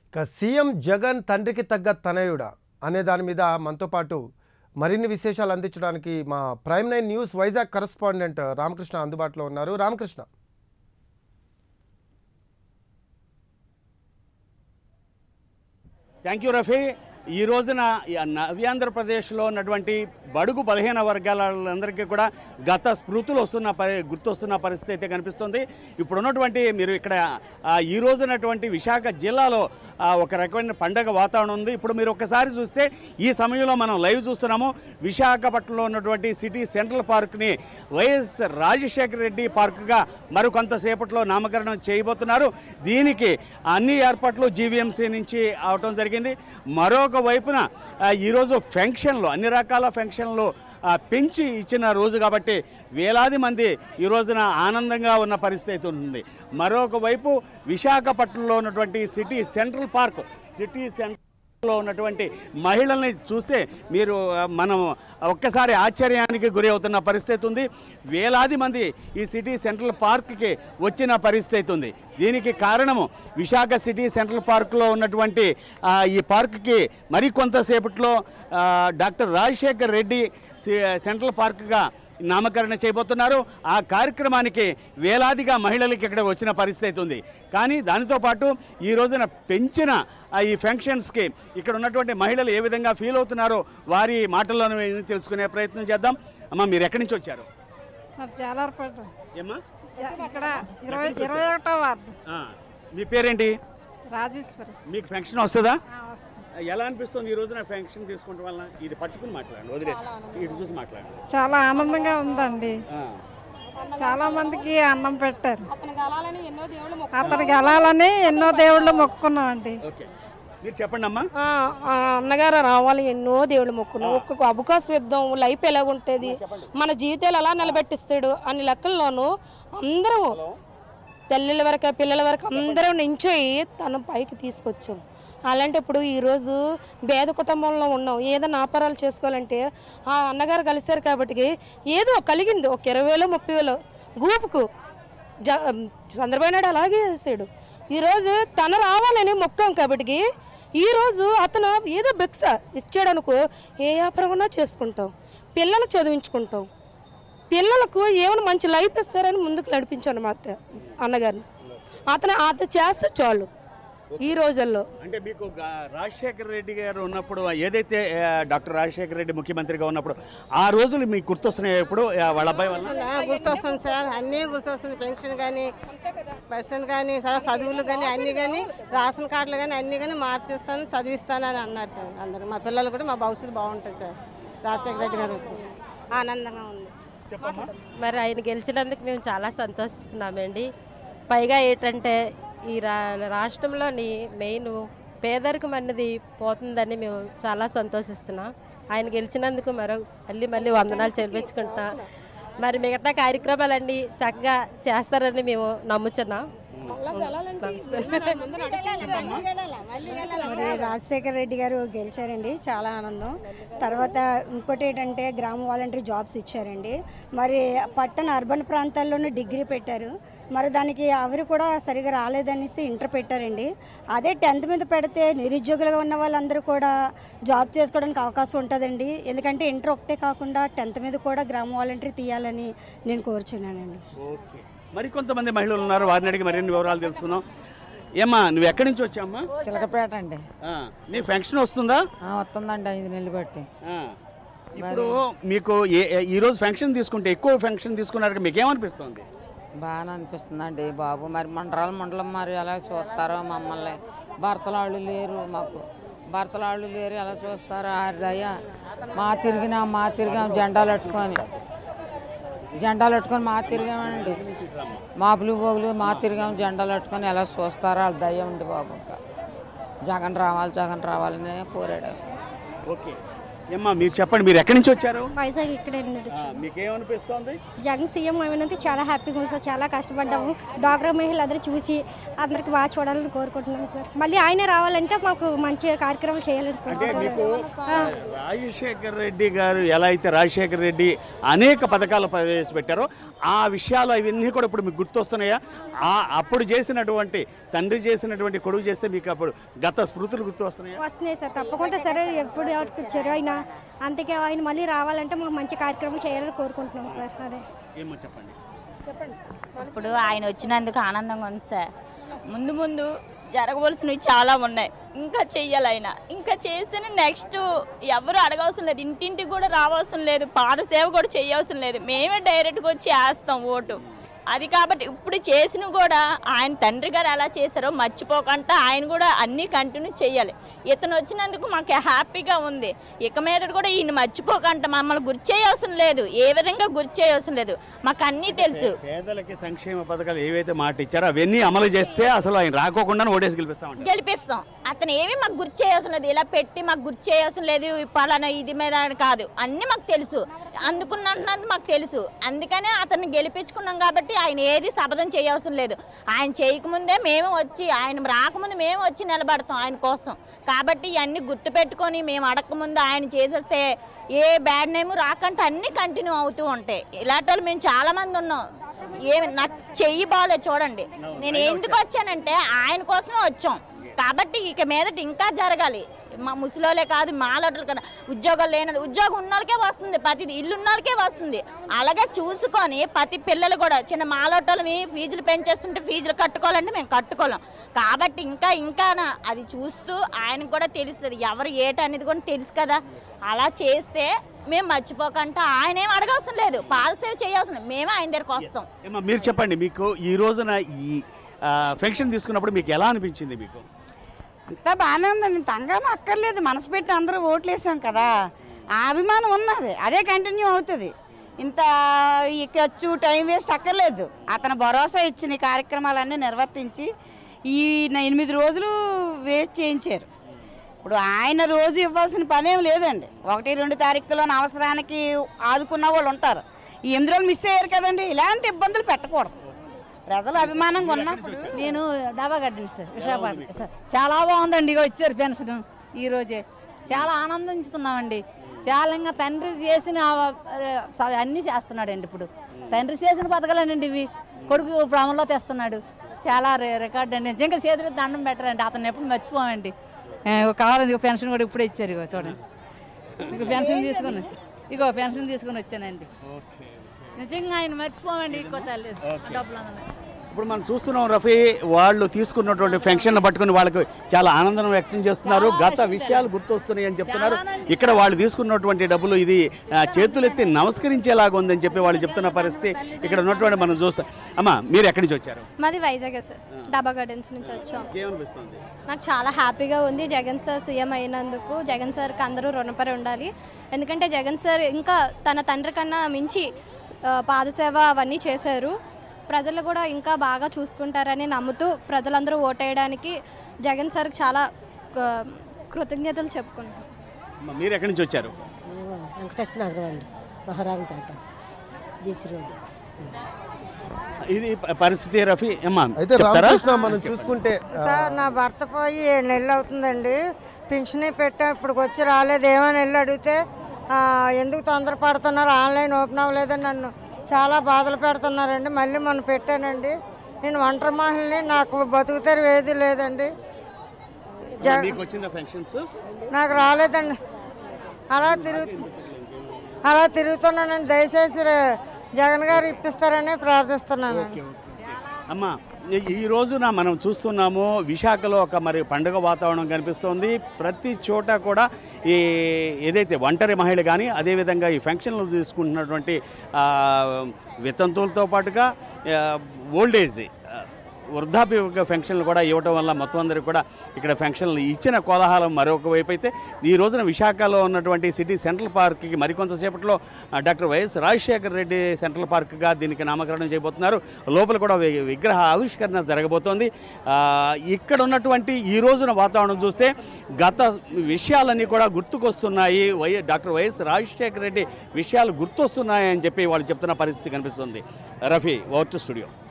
ఇక సీఎం జగన్ తండ్రికి తగ్గ తనయుడా అనే దాని మీద మనతో పాటు మరిన్ని విశేషాలు అందించడానికి మా Prime Nine News Vizag correspondent Ramakrishna అందుబాటులో ఉన్నారు రామకృష్ణ థ్యాంక్ యూ రఫీ ఈ రోజున ఈ నవ్యాంధ్రప్రదేశ్లో ఉన్నటువంటి బడుగు బలహీన వర్గాల వాళ్ళందరికీ కూడా గత స్మృతులు వస్తున్న పరి గుర్తొస్తున్న పరిస్థితి అయితే కనిపిస్తుంది ఇప్పుడు ఉన్నటువంటి మీరు ఇక్కడ ఆ, ఈ రోజునటువంటి విశాఖ జిల్లాలో ఆ, ఒక రకమైన పండగ వాతావరణం ఉంది ఇప్పుడు మీరు ఒక్కసారి చూస్తే ఈ సమయంలో మనం లైవ్ చూస్తున్నాము విశాఖపట్నంలో ఉన్నటువంటి సిటీ సెంట్రల్ పార్క్ని వైఎస్ రాజశేఖర రెడ్డి పార్కుగా మరికొంతసేపట్లో నామకరణం చేయబోతున్నారు దీనికి అన్ని ఏర్పాట్లు జీవీఎంసీ నుంచి అవటం జరిగింది మరొక వైపున ఆ, ఈరోజు ఫంక్షన్లు అన్ని రకాల ఫంక్షన్లు ఆ, పెంచి ఇచ్చిన రోజు కాబట్టి వేలాది మంది ఈ రోజున ఆనందంగా ఉన్న పరిస్థితి ఉంది మరొక వైపు విశాఖపట్నంలో ఉన్నటువంటి city central park city central లో ఉన్నటువంటి మహిళల్ని చూస్తే మీరు ఆ, మనం ఒక్కసారి ఆశ్చర్యానికి గురి అవుతున్న పరిస్థితి ఉంది వేలాది మంది ఈ సిటీ సెంట్రల్ పార్క్కి వచ్చిన పరిస్థితి ఉంది దీనికి కారణము విశాఖ సిటీ సెంట్రల్ పార్క్లో ఉన్నటువంటి ఆ, ఈ పార్క్కి మరికొంతసేపట్లో ఆ, డాక్టర్ రాజశేఖర్ రెడ్డి సి- సెంట్రల్ పార్క్గా నామకరణ చేయబోతున్నారు ఆ కార్యక్రమానికి వేలాదిగా మహిళలకి ఇక్కడ వచ్చిన పరిస్థితి ఉంది కానీ దానితో పాటు ఈ రోజున పెంచిన ఆ ఈ ఫంక్షన్స్కి ఇక్కడ ఉన్నటువంటి మహిళలు ఏ విధంగా ఫీల్ అవుతున్నారో వారి మాటల్లోనే విని తెలుసుకునే ప్రయత్నం చేద్దాం అమ్మ మీరు ఎక్కడి నుంచి వచ్చారు అది జాలార్పేట ఏమ్మా ఇక్కడ ఇరవై ఇరవై ఒకటో వార్డు ఆ, మీ పేరేంటి రాజేశ్వరి మీకు ఫంక్షన్ వస్తుందా ఆ, వస్తుంది ఎలా అనిపిస్తుంది ఈ రోజున ఫంక్షన్ తీసుకోవడం వల్ల ఇది పట్టుకుని మాట్లాడండి వదిలేసి ఇటు చూసి మాట్లాడండి చాలా ఆనందంగా ఉందండి ఆ, చాలా మందికి అన్నం పెట్టారు అతను కలాలని ఎన్నో దేవుళ్ళు మొక్కు అతనికి వెళ్ళాలని ఎన్నో దేవుళ్ళు మొక్కుకున్నామండి ఓకే మీరు చెప్పండి అమ్మా ఆ, ఆ అన్నగారు రావాలి ఎన్నో దేవుళ్ళు మొక్కున్నాం ఒక్కొక్క అవకాశం ఇద్దాం లైఫ్ ఎలాగుంటుంది మన జీవితాలు ఎలా నిలబెట్టిస్తాడు అన్ని లెక్కల్లోనూ అందరం తల్లిల వరకు పిల్లల వరకు అందరం నించోయి తన పైకి తీసుకొచ్చాం అలాంటప్పుడు ఈరోజు పేద కుటుంబంలో ఉన్నాం ఏదైనా వ్యాపారాలు చేసుకోవాలంటే ఆ అన్నగారు కలిశారు కాబట్టి ఏదో కలిగింది ఒక ఇరవై వేలు ముప్పై వేలు గూపుకు జ చంద్రబాబు నాయుడు అలాగే చేశాడు ఈరోజు తను రావాలని మొక్కాం కాబట్టి ఈరోజు అతను ఏదో భిక్ష ఇచ్చాడు అనుకో ఏ వ్యాపారమైనా చేసుకుంటాం పిల్లలు చదివించుకుంటాం పిల్లలకు ఏమైనా మంచి లైఫ్ ఇస్తారని ముందుకు నడిపించాను మాట అన్నగారిని అతను అతను చేస్తే చాలు ఈ రోజుల్లో అంటే మీకు గా- రాజశేఖర రెడ్డి గారు ఉన్నప్పుడు ఏదైతే ఆ, డాక్టర్ రాజశేఖర రెడ్డి ముఖ్యమంత్రిగా ఉన్నప్పుడు ఆ రోజులు మీకు గుర్తొస్తున్నాయి ఎప్పుడు ఆ, వాళ్ళ అబ్బాయి వల్ల ఆ, గుర్తొస్తుంది సార్ అన్నీ గుర్తొస్తుంది పెన్షన్ కానీ పెన్షన్ కానీ సార్ చదువులు కానీ అన్నీ కానీ రేషన్ కార్డులు కానీ అన్నీ కానీ మార్చేస్తాను చదివిస్తాను అని అన్నారు సార్ అందరూ మా పిల్లలు కూడా మా భవిష్యత్తు బాగుంటుంది సార్ రాజశేఖర రెడ్డి గారు వచ్చి ఆనందంగా ఉంది చెప్పమ్మా మరి ఆయన గెలిచినందుకు మేము చాలా సంతోషిస్తున్నామండి పైగా ఏంటంటే ఈ రా రాష్ట్రంలోని మెయిన్ పేదరికం అన్నది పోతుందని మేము చాలా సంతోషిస్తున్నాం ఆయన గెలిచినందుకు మరో మళ్ళీ మళ్ళీ వందనాలు చెల్లించుకుంటున్నాం మరి మిగతా కార్యక్రమాలన్నీ చక్కగా చేస్తారని మేము నమ్ముచున్నాం మరి రాజశేఖర రెడ్డి గారు గెలిచారండి చాలా ఆనందం తర్వాత ఇంకోటి ఏంటంటే గ్రామ వాలంటరీ జాబ్స్ ఇచ్చారండి మరి పట్టణ అర్బన్ ప్రాంతాల్లోనూ డిగ్రీ పెట్టారు మరి దానికి ఎవరు కూడా సరిగా రాలేదనేసి ఇంటర్ పెట్టారండి అదే టెన్త్ మీద పెడితే నిరుద్యోగులుగా ఉన్న వాళ్ళందరూ కూడా జాబ్ చేసుకోవడానికి అవకాశం ఉంటుందండి ఎందుకంటే ఇంటర్ ఒకటే కాకుండా టెన్త్ మీద కూడా గ్రామ వాలంటరీ తీయాలని నేను కోరుచున్నానండి ఓకే మరి కొంతమంది మహిళలు ఉన్నారు వారిని అడిగి మరిన్ని వివరాలు తెలుసుకుందాం ఏమ్మా నువ్వు ఎక్కడి నుంచి వచ్చామ్మా చిలకపేట అండి ఆ, నీ ఫంక్షన్ వస్తుందా ఆ, వస్తుందండి ఐదు నెలలు బట్టి ఆ, ఇప్పుడు మీకు ఏ- ఏ- ఈ రోజు ఫంక్షన్ తీసుకుంటే ఎక్కువ ఫంక్షన్ తీసుకున్నారు మీకు ఏమనిపిస్తుంది బాగానే అనిపిస్తుందండి బాబు మరి మండరాల మండలం మరి ఎలా చూస్తారో మమ్మల్ని భర్తలాళ్ళు లేరు మాకు భర్తలాళ్ళు లేరు ఎలా చూస్తారో అయ్యా మా తిరిగినా మా తిరిగాం జెండాలు పెట్టుకొని జెండాలు పెట్టుకొని మా తిరిగామండి మాపులు పోగులు మా తిరిగాం జెండాలు పెట్టుకొని ఎలా చూస్తారో వాళ్ళ దయ్య ఉంది బాబు ఇంకా జగన్ రావాలి జగన్ రావాలని కోరాడు ఓకే ఏమ్మా మీరు చెప్పండి మీరు ఎక్కడి నుంచి వచ్చారు వైజాగ్ ఇక్కడే నుండి ఆ, మీకేమనిపిస్తోంది జగన్ సీఎం అయినందుకు చాలా హ్యాపీగా ఉంది సార్ చాలా కష్టపడ్డాము డాక్టర్ మహిళలు అందరూ చూసి అందరికి బాగా చూడాలని కోరుకుంటున్నాం సార్ మళ్ళీ ఆయన రావాలంటే మాకు మంచి కార్యక్రమాలు చేయాలని అంటే మీకు కోరుకుంటున్నాం రాజశేఖర్ రెడ్డి గారు ఎలా అయితే రాజశేఖర్ రెడ్డి అనేక పథకాలు ప్రవేశపెట్టారో ఆ విషయాలు అవన్నీ కూడా ఇప్పుడు మీకు గుర్తొస్తున్నాయా ఆ అప్పుడు చేసినటువంటి తండ్రి చేసినటువంటి కొడుకు చేస్తే మీకు అప్పుడు గత స్మృతులు గుర్తొస్తున్నాయా వస్తున్నాయి సార్ తప్పకుండా సరే ఎప్పుడు ఎవరికి వచ్చారు ఆయన అందుకే ఆయన మళ్ళీ రావాలంటే మాకు మంచి కార్యక్రమం చేయాలని కోరుకుంటున్నాం సార్ అదే ఏమో చెప్పండి ఇప్పుడు ఆయన వచ్చినందుకు ఆనందంగా ఉంది సార్ ముందు ముందు జరగవలసినవి చాలా ఉన్నాయి ఇంకా చెయ్యాలి ఆయన ఇంకా చేసిన నెక్స్ట్ ఎవరు అడగవసరం లేదు ఇంటింటికి కూడా రావాల్సిన లేదు పాదసేవ కూడా చేయవసరం లేదు మేమే డైరెక్ట్గా వచ్చి వేస్తాం ఓటు అది కాబట్టి ఇప్పుడు చేసిన కూడా ఆయన తండ్రి గారు ఎలా చేశారో మర్చిపోకుండా ఆయన కూడా అన్నీ కంటిన్యూ చేయాలి ఇతను వచ్చినందుకు మాకు హ్యాపీగా ఉంది ఇక మీద కూడా ఈయన మర్చిపోకుండా మమ్మల్ని గుర్తు చేయవసరం లేదు ఏ విధంగా గుర్తు చేయవసరం లేదు మాకు అన్నీ తెలుసు పేదలకి సంక్షేమ పథకాలు ఏవైతే మాట ఇచ్చారో అవన్నీ అమలు చేస్తే అసలు ఆయన రాకోకుండా ఓటేసి గెలిపిస్తామంటారు గెలిపిస్తాం అతను ఏమి మాకు గుర్తు చేయవలసిన లేదు ఇలా పెట్టి మాకు గుర్తు చేయవలసిన లేదు ఈ పలానా ఇది మీద అని కాదు అన్నీ మాకు తెలుసు అందుకున్నది మాకు తెలుసు అందుకనే అతన్ని గెలిపించుకున్నాం కాబట్టి ఆయన ఏది శపథం చేయవలసిన లేదు ఆయన చేయకముందే మేము వచ్చి ఆయన రాకముందు మేము వచ్చి నిలబడతాం ఆయన కోసం కాబట్టి ఇవన్నీ గుర్తుపెట్టుకొని మేము అడగకముందు ఆయన చేసేస్తే ఏ బ్యాడ్ నేమ్ రాకంటే అన్నీ కంటిన్యూ అవుతూ ఉంటాయి ఇలాంటి వాళ్ళు మేము చాలా మంది ఉన్నాం ఏమి నాకు చెయ్యి బాగాలేదు చూడండి నేను ఎందుకు వచ్చానంటే ఆయన కోసం వచ్చాం కాబట్టి ఇక మీదట ఇంకా జరగాలి మా ముసలోలే కాదు మాలోటలు కదా ఉద్యోగాలు లేని ఉద్యోగం ఉన్న వాళ్ళకే వస్తుంది ప్రతి ఇల్లు ఉన్న వాళ్ళకే వస్తుంది అలాగే చూసుకొని ప్రతి పిల్లలు కూడా చిన్న మాలోటలమి ఫీజులు పెంచేస్తుంటే ఫీజులు కట్టుకోవాలంటే మేము కట్టుకోలేం కాబట్టి ఇంకా ఇంకా నా- అది చూస్తూ ఆయనకు కూడా తెలుస్తుంది ఎవరు ఏట అనేది కూడా తెలుసు కదా అలా చేస్తే మేము మర్చిపోకుండా ఆయన ఏం అడగవసరం లేదు పాలసేవ చేయవసరం లేదు. మేమే ఆయన దగ్గరకు వస్తాం ఏమ్మా మీరు చెప్పండి మీకు ఈ రోజున ఈ పెన్షన్ తీసుకున్నప్పుడు మీకు ఎలా అనిపించింది మీకు అంతా బాగానే ఉందండి తంగం అక్కర్లేదు మనసు పెట్టి అందరూ ఓట్లు వేసాం కదా ఆ అభిమానం ఉన్నది అదే కంటిన్యూ అవుతుంది ఇంత ఈ ఖర్చు టైం వేస్ట్ అక్కర్లేదు అతను భరోసా ఇచ్చిన ఈ కార్యక్రమాలన్నీ నిర్వర్తించి ఈ న- ఎనిమిది రోజులు వేస్ట్ చేయించారు ఇప్పుడు ఆయన రోజు ఇవ్వాల్సిన పనేం లేదండి ఒకటి రెండు తారీఖులోని అవసరానికి ఆదుకున్న వాళ్ళు ఉంటారు ఈ ఎనిమిది రోజులు మిస్ అయ్యారు కదండి ఇలాంటి ఇబ్బందులు పెట్టకూడదు ప్రజల అభిమానంగా ఉన్నప్పుడు నేను డాబా గడ్డని సార్ విశాఖపట్నం సార్ చాలా బాగుందండి ఇగో ఇచ్చారు పెన్షన్ ఈ రోజే చాలా ఆనందిస్తున్నామండి చాలా ఇంకా తండ్రి చేసిన అదే, చ- అన్నీ చేస్తున్నాడండి ఇప్పుడు తండ్రి చేసిన పథకాలేనండి ఇవి కొడుకు ఇప్పుడు అమల్లో తెస్తున్నాడు చాలా రి- రికార్డ్ అండి నిజంగా చేతులు దండం పెట్టరండి అతను ఎప్పుడు మర్చిపోమండి ఏ, ఇగో కావాలండి ఇగో పెన్షన్ కూడా ఇప్పుడే ఇచ్చారు ఇగో చూడండి ఇగో పెన్షన్ తీసుకుని ఇగో పెన్షన్ తీసుకుని వచ్చానండి నిజంగా ఆయన మర్చిపోమండి కొత్త డబ్బులు అందరూ ఇప్పుడు మనం చూస్తున్నాం రఫీ వాళ్ళు తీసుకున్నటువంటి పెన్షన్ పట్టుకుని వాళ్ళకి చాలా ఆనందం వ్యక్తం చేస్తున్నారు గత విషయాలు గుర్తొస్తున్నాయి అని చెప్తున్నారు ఇక్కడ వాళ్ళు తీసుకున్నటువంటి డబ్బులు ఇది ఆ, చేతులెత్తి నమస్కరించేలాగా ఉందని చెప్పి వాళ్ళు చెప్తున్న పరిస్థితి ఇక్కడ ఉన్నటువంటి మనం చూస్తాం అమ్మా మీరు ఎక్కడి నుంచి వచ్చారు మాది వైజాగ్ సార్ డాబా గార్డెన్స్ నుంచి వచ్చాం ఏమనిపిస్తుంది నాకు చాలా హ్యాపీగా ఉంది జగన్ సార్ సీఎం అయినందుకు జగన్ సార్కి అందరూ రుణపడి ఉండాలి ఎందుకంటే జగన్ సార్ ఇంకా తన తండ్రి కన్నా మించి ఆ, పాదసేవ అవన్నీ చేశారు ప్రజలు కూడా ఇంకా బాగా చూసుకుంటారని నమ్ముతూ ప్రజలందరూ ఓటేయడానికి జగన్ సార్కి చాలా ఆ, కృతజ్ఞతలు చెప్పుకుంటున్నాను అమ్మా, మీరు ఎక్కడి నుంచి వచ్చారు వెంకటేశ్వర నగరం అండి మహారాజపేట బీచ్ రోడ్ ఇది ప- పరిస్థితి రఫీ అమ్మా అయితే చెప్తారా? రామకృష్ణ మనం చూసుకుంటే ఆ, సార్ నా భర్త పోయి ఏడు నెలలు అవుతుందండి పింఛన్ పెట్టాం ఇప్పుడు వచ్చి రాలేదు ఏమని వెళ్ళి అడిగితే ఆ, ఎందుకు తొందరపడుతున్నారు ఆన్లైన్ ఓపెన్ అవ్వలేదని నన్ను చాలా బాధలు పెడుతున్నారండి మళ్ళీ మొన్న పెట్టానండి నేను ఒంటరి మహిళని నాకు బతుకుతారు ఏది లేదండి జ- మీకు వచ్చిన పెన్షన్స్ నాకు రాలేదండి అలా తిరుగు అలా తిరుగుతున్నానండి దయచేసి రే- జగన్ గారు ఇప్పిస్తారని ప్రార్థిస్తున్నానండి అమ్మా ఈ- ఈ రోజున మనం చూస్తున్నాము విశాఖలో ఒక మరి పండుగ వాతావరణం కనిపిస్తోంది ప్రతి చోట కూడా ఈ ఏదైతే ఒంటరి మహిళ కానీ అదేవిధంగా ఈ ఫంక్షన్లు తీసుకుంటున్నటువంటి ఆ, వితంతువులతో పాటుగా ఆ, ఓల్డ్ ఏజ్ ఆ, వృద్ధాప్య ఫెన్షన్లు కూడా ఇవ్వటం వల్ల మొత్తం అందరికి కూడా ఇక్కడ ఫెన్షన్లు ఇచ్చిన కోలాహలం మరొక వైపు అయితే ఈ రోజున విశాఖలో ఉన్నటువంటి సిటీ సెంట్రల్ పార్క్కి మరికొంతసేపట్లో ఆ, doctor YS Rajasekhara Reddy central పార్క్గా దీనికి నామకరణం చేయబోతున్నారు లోపల కూడా వి- విగ్రహ ఆవిష్కరణ జరగబోతోంది ఆ, ఇక్కడ ఉన్నటువంటి ఈ రోజున వాతావరణం చూస్తే గత విషయాలన్నీ కూడా గుర్తుకొస్తున్నాయి వై డాక్టర్ వైఎస్ రాజశేఖర రెడ్డి విషయాలు గుర్తొస్తున్నాయి అని చెప్పి వాళ్ళు చెప్తున్న పరిస్థితి కనిపిస్తుంది రఫీ ఓవర్ టు స్టూడియో